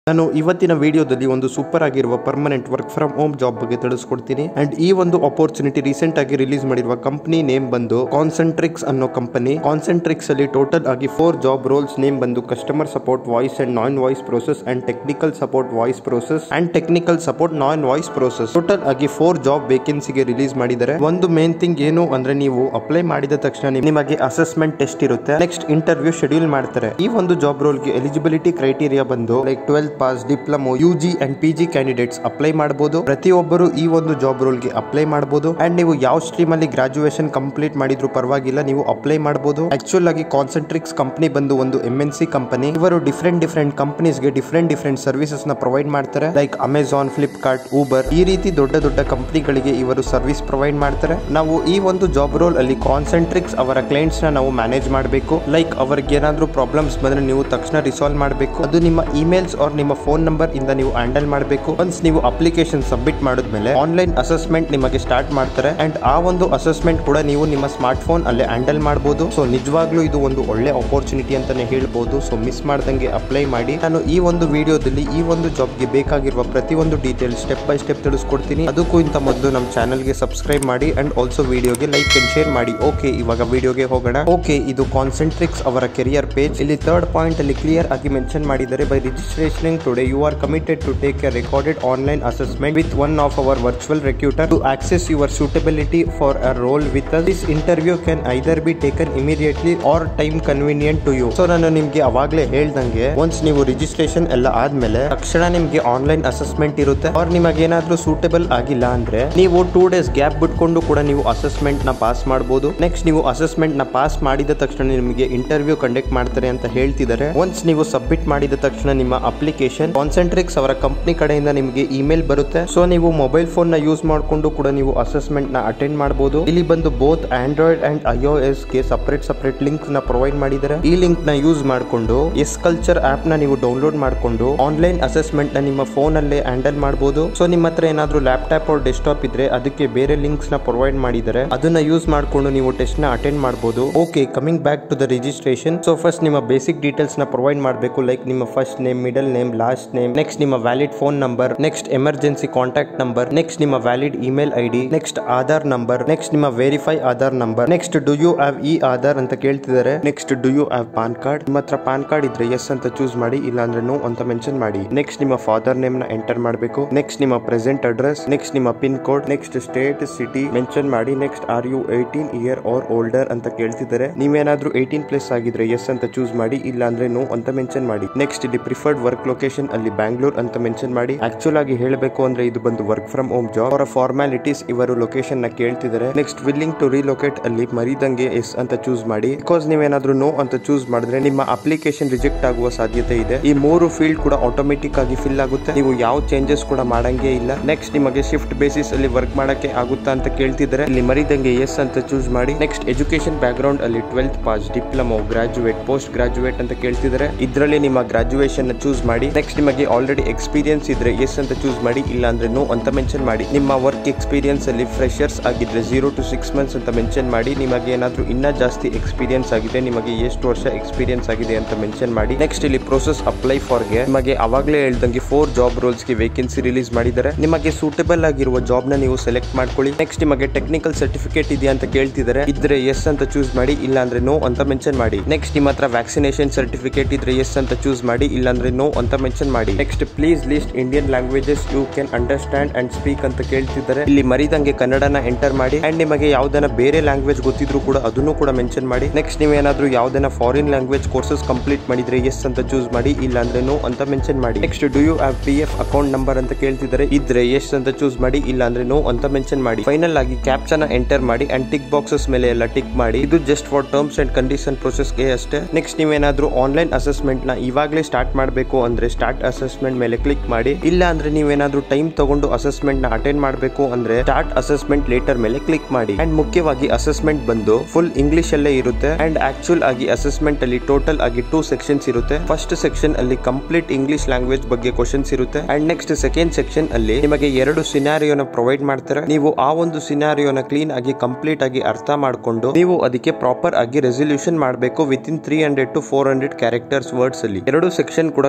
ನಾನು ಇವತ್ತಿನ ವಿಡಿಯೋದಲ್ಲಿ ಒಂದು ಸೂಪರ್ ಆಗಿರುವ permanent work from home job ಬಗ್ಗೆ ತಿಳಿಸ್ಕೊಡ್ತೀನಿ ಅಂಡ್ ಈ ಒಂದು ಅಪರ್ಚುನಿಟಿ ರೀಸೆಂಟ್ ಆಗಿ ರಿಲೀಸ್ ಮಾಡಿರುವ ಕಂಪನಿ ನೇಮ್ ಬಂದು ಕಾನ್ಸಂಟ್ರಿಕ್ಸ್ ಅನ್ನೋ ಕಂಪನಿ ಕಾನ್ಸಂಟ್ರಿಕ್ಸ್ ಅಲ್ಲಿ ಟೋಟಲ್ ಆಗಿ ಫೋರ್ ಜಾಬ್ ರೋಲ್ಸ್ ನೇಮ್ ಬಂದು customer support voice and non voice process and technical support voice process and technical support non voice process total ಆಗಿ four job ವೇಕೆನ್ಸಿಗೆ release ಮಾಡಿದ್ದಾರೆ ಒಂದು main thing ಏನು ಅಂದ್ರೆ ನೀವು ಅಪ್ಲೈ ಮಾಡಿದ ತಕ್ಷಣ ನಿಮ್- ನಿಮಗೆ ಅಸೆಸ್ಮೆಂಟ್ ಟೆಸ್ಟ್ ಇರುತ್ತೆ ನೆಕ್ಸ್ಟ್ ಇಂಟರ್ವ್ಯೂ ಶೆಡ್ಯೂಲ್ ಮಾಡ್ತಾರೆ ಈ ಒಂದು ಜಾಬ್ ರೋಲ್ಗೆ ಎಲಿಜಿಬಿಲಿಟಿ ಕ್ರೈಟೀರಿಯಾ ಬಂದು like twelfth pass diploma U G and P G candidates apply ಮಾಡಬಹುದು ಪ್ರತಿಯೊಬ್ಬರು ಈ ಒಂದು ಜಾಬ್ ರೋಲ್ಗೆ ಅಪ್ಲೈ ಮಾಡಬಹುದು ಅಂಡ್ ನೀವು ಯಾವ ಸ್ಟ್ರೀಮ್ ಅಲ್ಲಿ ಗ್ರಾಜುಯೇಷನ್ ಕಂಪ್ಲೀಟ್ ಮಾಡಿದ್ರು ಪರವಾಗಿಲ್ಲ ನೀವು ಅಪ್ಲೈ ಮಾಡಬಹುದು ಆಕ್ಚುಲ್ ಆಗಿ ಕಾನ್ಸಂಟ್ರಿಕ್ಸ್ ಕಂಪನಿ ಬಂದು ಒಂದು ಎಂ ಎನ್ ಸಿ ಕಂಪನಿ ಇವರು ಡಿಫ್ರೆಂಟ್ ಡಿಫ್ರೆಂಟ್ ಕಂಪನೀಸ್ಗೆ ಡಿಫ್ರೆಂಟ್ ಡಿಫ್ರೆಂಟ್ ಸರ್ವಿಸಸ್ ನ ಪ್ರೊವೈಡ್ ಮಾಡ್ತಾರೆ ಲೈಕ್ ಅಮೆಝಾನ್ ಫ್ಲಿಪ್ಕಾರ್ಟ್ ಊಬರ್ ಈ ರೀತಿ ದೊಡ್ಡ ದೊಡ್ಡ ಕಂಪನಿಗಳಿಗೆ ಇವರು ಸರ್ವಿಸ್ ಪ್ರೊವೈಡ್ ಮಾಡ್ತಾರೆ ನಾವು ಈ ಒಂದು ಜಾಬ್ ರೋಲ್ ಅಲ್ಲಿ ಕಾನ್ಸಂಟ್ರಿಕ್ಸ್ ಅವರ ಕ್ಲೈಂಟ್ಸ್ ನ ನಾವು ಮ್ಯಾನೇಜ್ ಮಾಡಬೇಕು ಲೈಕ್ ಅವ್ರಿಗೆ ಏನಾದ್ರೂ ಪ್ರಾಬ್ಲಮ್ಸ್ ಬಂದ್ರೆ ನೀವು ತಕ್ಷಣ ರಿಸಾಲ್ವ್ ಮಾಡಬೇಕು ಅದು ನಿಮ್ಮ ಇಮೇಲ್ಸ್ ಆರ್ ನಿಮ್ಮ ಫೋನ್ ನಂಬರ್ ಇಂದ ನೀವು ಹ್ಯಾಂಡಲ್ ಮಾಡಬೇಕು ಒನ್ಸ್ ನೀವು ಅಪ್ಲಿಕೇಶನ್ ಸಬ್ಮಿಟ್ ಮಾಡಿದ್ಮೇಲೆ ಆನ್ಲೈನ್ ಅಸೆಸ್ಮೆಂಟ್ ನಿಮಗೆ ಸ್ಟಾರ್ಟ್ ಮಾಡ್ತಾರೆ ಅಂಡ್ ಆ ಒಂದು ಅಸೆಸ್ಮೆಂಟ್ ಕೂಡ ನೀವು ನಿಮ್ಮ ಸ್ಮಾರ್ಟ್ ಫೋನ್ ಅಲ್ಲೇ ಹ್ಯಾಂಡಲ್ ಮಾಡಬಹುದು ಸೊ ನಿಜವಾಗ್ಲೂ ಇದು ಒಂದು ಒಳ್ಳೆ ಅಪರ್ಚುನಿಟಿ ಅಂತಾನೆ ಹೇಳ್ಬೋದು ಸೊ ಮಿಸ್ ಮಾಡ್ದಂಗೆ ಅಪ್ಲೈ ಮಾಡಿ ನಾನು ಈ ಒಂದು ವಿಡಿಯೋದಲ್ಲಿ ಈ ಒಂದು ಜಾಬ್ಗೆ ಬೇಕಾಗಿರುವ ಪ್ರತಿಯೊಂದು ಡೀಟೇಲ್ ಸ್ಟೆಪ್ ಬೈ ಸ್ಟೆಪ್ ತಿಳಿಸ್ಕೊಡ್ತೀನಿ ಅದಕ್ಕೂ ಇಂತ ಮೊದಲು ನಮ್ಮ ಚಾನಲ್ಗೆ ಸಬ್ಸ್ಕ್ರೈಬ್ ಮಾಡಿ ಅಂಡ್ ಆಲ್ಸೋ ವಿಡಿಯೋಗೆ ಲೈಕ್ ಅಂಡ್ ಶೇರ್ ಮಾಡಿ ಓಕೆ ಇವಾಗ ವಿಡಿಯೋಗೆ ಹೋಗೋಣ ಓಕೆ ಇದು ಕಾನ್ಸಂಟ್ರಿಕ್ಸ್ ಅವರ ಕೆರಿಯರ್ ಪೇಜ್ ಇಲ್ಲಿ ಥರ್ಡ್ ಪಾಯಿಂಟ್ ಅಲ್ಲಿ ಕ್ಲಿಯರ್ ಆಗಿ ಮೆನ್ಷನ್ ಮಾಡಿದ್ದಾರೆ by registration today you are committed to take a recorded online assessment with one of our virtual recruiter to access your suitability for a role with this interview can either be taken immediately or time convenient to you so ನಾನು ನಿಮ್ಗೆ ಅವಾಗಲೇ ಹೇಳ್ದಂಗೆ once ನೀವು registration ಎಲ್ಲ ಆದ್ಮೇಲೆ ತಕ್ಷಣ ನಿಮ್ಗೆ online assessment ಇರುತ್ತೆ ಅವ್ರ ನಿಮಗೆ ಏನಾದ್ರೂ ಸೂಟೇಬಲ್ ಆಗಿಲ್ಲ ಅಂದ್ರೆ ನೀವು ಟೂ ಡೇಸ್ ಗ್ಯಾಪ್ ಬಿಟ್ಕೊಂಡು ಕೂಡ ನೀವು ಅಸೆಸ್ಮೆಂಟ್ ನ ಪಾಸ್ ಮಾಡಬಹುದು ನೆಕ್ಸ್ಟ್ ನೀವು ಅಸೆಸ್ಮೆಂಟ್ ನ ಪಾಸ್ ಮಾಡಿದ ತಕ್ಷಣ ನಿಮಗೆ ಇಂಟರ್ವ್ಯೂ ಕಂಡಕ್ಟ್ ಮಾಡ್ತಾರೆ ಅಂತ ಹೇಳ್ತಿದ್ದಾರೆ ಒನ್ಸ್ ನೀವು ಸಬ್ಮಿಟ್ ಮಾಡಿದ ತಕ್ಷಣ ನಿಮ್ಮ ಅಪ್ಲಿಕೇಶನ್ ಕಾನ್ಸಂಟ್ರಿಕ್ಸ್ ಅವರ ಕಂಪನಿ ಕಡೆಯಿಂದ ನಿಮಗೆ ಇಮೇಲ್ ಬರುತ್ತೆ ಸೊ ನೀವು ಮೊಬೈಲ್ ಫೋನ್ ನ ಯೂಸ್ ಮಾಡಿಕೊಂಡು ಕೂಡ ನೀವು ಅಸೆಸ್ಮೆಂಟ್ ನ ಅಟೆಂಡ್ ಮಾಡಬಹುದು ಇಲ್ಲಿ ಬಂದು both Android and iOS ಗೆ ಸಪರೇಟ್ ಸಪರೇಟ್ ಲಿಂಕ್ ನ ಪ್ರೊವೈಡ್ ಮಾಡಿದ್ದಾರೆ ಈ ಲಿಂಕ್ ನ ಯೂಸ್ ಮಾಡಿಕೊಂಡು ಎಸ್ ಕಲ್ಚರ್ ಆಪ್ ನ ನೀವು ಡೌನ್ಲೋಡ್ ಮಾಡಿಕೊಂಡು ಆನ್ಲೈನ್ ಅಸೆಸ್ಮೆಂಟ್ ನ ನಿಮ್ಮ ಫೋನ್ ಅಲ್ಲೇ ಹ್ಯಾಂಡಲ್ ಮಾಡಬಹುದು ಸೊ ನಿಮ್ಮ ಹತ್ರ ಏನಾದ್ರೂ ಲ್ಯಾಪ್ಟಾಪ್ or ಡೆಸ್ಕ್ಟಾಪ್ ಇದ್ರೆ ಅದಕ್ಕೆ ಬೇರೆ ಲಿಂಕ್ಸ್ ನ ಪ್ರೊವೈಡ್ ಮಾಡಿದ್ದಾರೆ ಅದನ್ನ ಯೂಸ್ ಮಾಡಿಕೊಂಡು ನೀವು ಟೆಸ್ಟ್ ನ ಅಟೆಂಡ್ ಮಾಡಬಹುದು okay coming back to the registration so first ನಿಮ್ಮ ಬೇಸಿಕ್ ಡೀಟೇಲ್ಸ್ ನ ಪ್ರೊವೈಡ್ ಮಾಡಬೇಕು ಲೈಕ್ ನಿಮ್ಮ first name middle name last name next ನಿಮ್ಮ valid phone number next emergency contact number next ನಿಮ್ಮ valid email I D next Aadhaar number next ನಿಮ್ಮ verify Aadhaar number next do you have e Aadhaar ಅಂತ ಕೇಳ್ತಿದ್ದಾರೆ next do you have PAN card ನಿಮ್ಮ ಹತ್ರ PAN card ಇದ್ರೆ yes ಅಂತ choose ಮಾಡಿ ಇಲ್ಲ ಅಂದ್ರೆ ನೋ ಅಂತ ಮೆನ್ಷನ್ ಮಾಡಿ ನೆಕ್ಸ್ಟ್ ನಿಮ್ಮ ಫಾದರ್ ನೇಮ್ ನ ಎಂಟರ್ ಮಾಡಬೇಕು ನೆಕ್ಸ್ಟ್ ನಿಮ್ಮ ಪ್ರೆಸೆಂಟ್ ಅಡ್ರೆಸ್ ನೆಕ್ಸ್ಟ್ ನಿಮ್ಮ pin code next state city mention ಮಾಡಿ next are you eighteen year or older ಅಂತ ಕೇಳ್ತಿದ್ದಾರೆ ನೀವೇನಾದ್ರೂ ಏಯ್ಟೀನ್ ಪ್ಲಸ್ ಆಗಿದ್ರೆ ಎಸ್ ಅಂತ ಚೂಸ್ ಮಾಡಿ ಇಲ್ಲ ಅಂದ್ರೆ ನೋ ಅಂತ ಮೆನ್ಷನ್ ಮಾಡಿ ನೆಕ್ಸ್ಟ್ ಇಲ್ಲಿ ಪ್ರಿಫರ್ಡ್ ವರ್ಕ್ ಲೊಕೇಶನ್ ಅಲ್ಲಿ ಬ್ಯಾಂಗ್ಳೂರ್ ಅಂತ ಮೆನ್ಷನ್ ಮಾಡಿ ಆಕ್ಚುಲ್ ಆಗಿ ಹೇಳಬೇಕು ಅಂದ್ರೆ ಇದು ಬಂದು ವರ್ಕ್ ಫ್ರಮ್ ಹೋಮ್ ಜಾಬ್ ಅವರ ಫಾರ್ಮಾಲಿಟೀಸ್ ಇವರು ಲೊಕೇಶನ್ ನ ಕೇಳ್ತಿದ್ದಾರೆ ನೆಕ್ಸ್ಟ್ ವಿಲ್ಲಿಂಗ್ ಟು ರಿಲೊಕೇಟ್ ಅಲ್ಲಿ ಮರಿದಂಗೆ ಎಸ್ ಅಂತ ಚೂಸ್ ಮಾಡಿ ಬಿಕಾಸ್ ನೀವೇನಾದ್ರೂ ನೋ ಅಂತ ಚೂಸ್ ಮಾಡಿದ್ರೆ ನಿಮ್ಮ ಅಪ್ಲಿಕೇಶನ್ ರಿಜೆಕ್ಟ್ ಆಗುವ ಸಾಧ್ಯತೆ ಇದೆ ಈ ಮೂರು ಫೀಲ್ಡ್ ಕೂಡ ಆಟೋಮೆಟಿಕ್ ಆಗಿ ಫಿಲ್ ಆಗುತ್ತೆ ನೀವು ಯಾವ ಚೇಂಜಸ್ ಕೂಡ ಮಾಡಂಗೆ ಇಲ್ಲ ನೆಕ್ಸ್ಟ್ ನಿಮಗೆ ಶಿಫ್ಟ್ ಬೇಸಿಸ್ ಅಲ್ಲಿ ವರ್ಕ್ ಮಾಡಕ್ಕೆ ಆಗುತ್ತಾ ಅಂತ ಕೇಳ್ತಿದ್ದಾರೆ ಇಲ್ಲಿ ಮರಿದಂಗೆ ಎಸ್ ಅಂತ ಚೂಸ್ ಮಾಡಿ ನೆಕ್ಸ್ಟ್ ಎಜುಕೇಶನ್ ಬ್ಯಾಕ್ ಗ್ರೌಂಡ್ ಅಲ್ಲಿ twelfth pass diploma graduate post graduate ಅಂತ ಕೇಳ್ತಿದ್ದಾರೆ ಇದರಲ್ಲಿ ನಿಮ್ಮ ಗ್ರಾಜುಯೇಷನ್ ಚೂಸ್ ಮಾಡಿ ನೆಕ್ಸ್ಟ್ ನಿಮಗೆ ಆಲ್ರೆಡಿ ಎಕ್ಸ್ಪೀರಿಯನ್ಸ್ ಇದ್ರೆ ಎಸ್ ಅಂತ ಚೂಸ್ ಮಾಡಿ ಇಲ್ಲ ಅಂದ್ರೆ ನೋ ಅಂತ ಮೆನ್ಷನ್ ಮಾಡಿ ನಿಮ್ಮ ವರ್ಕ್ ಎಕ್ಸ್ಪೀರಿಯನ್ಸ್ ಅಲ್ಲಿ ಫ್ರೆಶರ್ಸ್ ಆಗಿದ್ರೆ ಜೀರೋ ಟು ಸಿಕ್ಸ್ ಮಂತ್ಸ್ ಅಂತ ಮೆನ್ಷನ್ ಮಾಡಿ ನಿಮಗೆ ಏನಾದ್ರೂ ಇನ್ನ ಜಾಸ್ತಿ ಎಕ್ಸ್ಪೀರಿಯನ್ಸ್ ಆಗಿದೆ ನಿಮಗೆ ಎಷ್ಟು ವರ್ಷ ಎಕ್ಸ್ಪೀರಿಯನ್ಸ್ ಆಗಿದೆ ಅಂತ ಮೆನ್ಷನ್ ಮಾಡಿ ನೆಕ್ಸ್ಟ್ ಇಲ್ಲಿ ಪ್ರೋಸೆಸ್ ಅಪ್ಲೈ ಫಾರ್ ಗೆ ನಿಮಗೆ ಅವಾಗಲೇ ಹೇಳ್ದಂಗೆ ಫೋರ್ ಜಾಬ್ ರೋಲ್ಸ್ ಗೆ ವೇಕೆನ್ಸಿ ರಿಲೀಸ್ ಮಾಡಿದ್ದಾರೆ ನಿಮಗೆ ಸೂಟಬಲ್ ಆಗಿರುವ ಜಾಬ್ ನ ನೀವು ಸೆಲೆಕ್ಟ್ ಮಾಡ್ಕೊಳ್ಳಿ ನೆಕ್ಸ್ಟ್ ನಿಮಗೆ ಟೆಕ್ನಿಕಲ್ ಸರ್ಟಿಫಿಕೇಟ್ ಇದೆಯಾ ಅಂತ ಕೇಳ್ತಿದ್ದಾರೆ ಇದ್ರೆ ಎಸ್ ಅಂತ ಚೂಸ್ ಮಾಡಿ ಇಲ್ಲ ಅಂದ್ರೆ ನೋ ಅಂತ ಮೆನ್ಷನ್ ಮಾಡಿ ನೆಕ್ಸ್ಟ್ ನಿಮ್ಮ ಹತ್ರ ವ್ಯಾಕ್ಸಿನೇಷನ್ ಸರ್ಟಿಫಿಕೇಟ್ ಇದ್ರೆ ಎಸ್ ಅಂತ ಚೂಸ್ ಮಾಡಿ ಇಲ್ಲ ಅಂದ್ರೆ ನೋ ಅಂತ ಮೆನ್ಷನ್ ಮಾಡಿ next please list Indian languages you can understand and speak ಅಂತ ಕೇಳ್ತಿದ್ದಾರೆ ಇಲ್ಲಿ ಮರಿದಂಗೆ ಕನ್ನಡನ ಎಂಟರ್ ಮಾಡಿ ಅಂಡ್ ನಿಮಗೆ ಯಾವ್ದನ್ನ ಬೇರೆ ಲ್ಯಾಂಗ್ವೇಜ್ ಗೊತ್ತಿದ್ರು ಕೂಡ ಅದನ್ನು ಕೂಡ ಮೆನ್ಷನ್ ಮಾಡಿ ನೆಕ್ಸ್ಟ್ ನೀವೇನಾದ್ರೂ ಯಾವ್ದನ್ನ ಫಾರಿನ್ ಲ್ಯಾಂಗ್ವೇಜ್ ಕೋರ್ಸಸ್ ಕಂಪ್ಲೀಟ್ ಮಾಡಿದ್ರೆ ಎಸ್ ಅಂತ ಚೂಸ್ ಮಾಡಿ ಇಲ್ಲ ಅಂದ್ರೆ ನೋ ಅಂತ ಮೆನ್ಷನ್ ಮಾಡಿ next do you have P F account number ಅಂತ ಕೇಳ್ತಿದ್ದಾರೆ ಇದ್ರೆ ಎಸ್ ಅಂತ ಚೂಸ್ ಮಾಡಿ ಇಲ್ಲ ಅಂದ್ರೆ ನೋ ಅಂತ ಮೆನ್ಷನ್ ಮಾಡಿ ಫೈನಲ್ ಆಗಿ ಕ್ಯಾಪ್ಚನ ಎಂಟರ್ ಮಾಡಿ ಅಂಡ್ ಟಿಕ್ ಬಾಕ್ಸಸ್ ಮೇಲೆ ಎಲ್ಲ ಟಿಕ್ ಮಾಡಿ ಇದು just for terms and condition ಗೆ ಅಷ್ಟೇ ನೆಕ್ಸ್ಟ್ ನೀವೇನಾದ್ರೂ ಆನ್ಲೈನ್ ಅಸೆಸ್ಮೆಂಟ್ ನ ಇವಾಗಲೇ ಸ್ಟಾರ್ಟ್ ಮಾಡಬೇಕು ಅಂದ್ರೆ ಸ್ಟಾರ್ಟ್ ಅಸೆಸ್ಮೆಂಟ್ ಮೇಲೆ ಕ್ಲಿಕ್ ಮಾಡಿ ಇಲ್ಲ ಅಂದ್ರೆ ನೀವೇನಾದ್ರೂ ಟೈಮ್ ತಗೊಂಡು ಅಸೆಸ್ಮೆಂಟ್ ನ ಅಟೆಂಡ್ ಮಾಡಬೇಕು ಅಂದ್ರೆ ಸ್ಟಾರ್ಟ್ ಅಸೆಸ್ಮೆಂಟ್ ಲೇಟರ್ ಮೇಲೆ ಕ್ಲಿಕ್ ಮಾಡಿ ಅಂಡ್ ಮುಖ್ಯವಾಗಿ ಅಸೆಸ್ಮೆಂಟ್ ಬಂದು ಫುಲ್ ಇಂಗ್ಲಿಷ್ ಅಲ್ಲೇ ಇರುತ್ತೆ ಅಂಡ್ ಆಕ್ಚುಲ್ ಆಗಿ ಅಸೆಸ್ಮೆಂಟ್ ಅಲ್ಲಿ ಟೋಟಲ್ ಆಗಿ ಟೂ ಸೆಕ್ಷನ್ಸ್ ಇರುತ್ತೆ ಫಸ್ಟ್ ಸೆಕ್ಷನ್ ಅಲ್ಲಿ ಕಂಪ್ಲೀಟ್ ಇಂಗ್ಲಿಷ್ ಲ್ಯಾಂಗ್ವೇಜ್ ಬಗ್ಗೆ ಕ್ವಶನ್ಸ್ ಇರುತ್ತೆ ಅಂಡ್ ನೆಕ್ಸ್ಟ್ ಸೆಕೆಂಡ್ ಸೆಕ್ಷನ್ ಅಲ್ಲಿ ನಿಮಗೆ ಎರಡು ಸಿನಾರಿಯೋನ ಪ್ರೊವೈಡ್ ಮಾಡ್ತಾರೆ ನೀವು ಆ ಒಂದು ಸಿನಾರಿಯೋನ ಕ್ಲೀನ್ ಆಗಿ ಕಂಪ್ಲೀಟ್ ಆಗಿ ಅರ್ಥ ಮಾಡ್ಕೊಂಡು ನೀವು ಅದಕ್ಕೆ ಪ್ರಾಪರ್ ಆಗಿ ರೆಸಲ್ಯೂಷನ್ ಮಾಡಬೇಕು within three hundred to four hundred characters words ಅಲ್ಲಿ ಎರಡು ಸೆಕ್ಷನ್ ಕೂಡ ಕಂಪ್ಲೀಟ್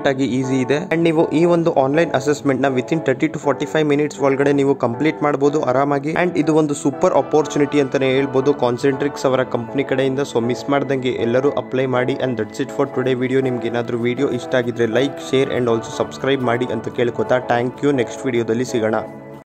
ಕಂಪ್ಲೀಟ್ ಆಗಿ ಈಸಿ ಇದೆ ಅಂಡ್ ನೀವು ಈ ಒಂದು ಆನ್ಲೈನ್ ಅಸೆಸ್ಮೆಂಟ್ ನ within thirty to forty five minutes ಒಳಗಡೆ ನೀವು ಕಂಪ್ಲೀಟ್ ಮಾಡಬಹುದು ಆರಾಮಾಗಿ ಅಂಡ್ ಇದು ಒಂದು ಸೂಪರ್ ಅಪರ್ಚುನಿಟಿ ಅಂತಾನೆ ಹೇಳ್ಬೋದು ಕಾನ್ಸೆಂಟ್ರಿಕ್ಸ್ ಅವರ ಕಂಪ್ನಿ ಕಡೆಯಿಂದ ಸೊ ಮಿಸ್ ಮಾಡ್ದಂಗೆ ಎಲ್ಲರೂ ಅಪ್ಲೈ ಮಾಡಿ and that's it for today video ನಿಮ್ಗೆ ಏನಾದರೂ ವಿಡಿಯೋ ಇಷ್ಟ ಆಗಿದ್ರೆ like share and also subscribe ಮಾಡಿ ಅಂತ ಕೇಳ್ಕೊತಾ ಥ್ಯಾಂಕ್ ಯು ನೆಕ್ಸ್ಟ್ ವಿಡಿಯೋದಲ್ಲಿ ಸಿಗೋಣ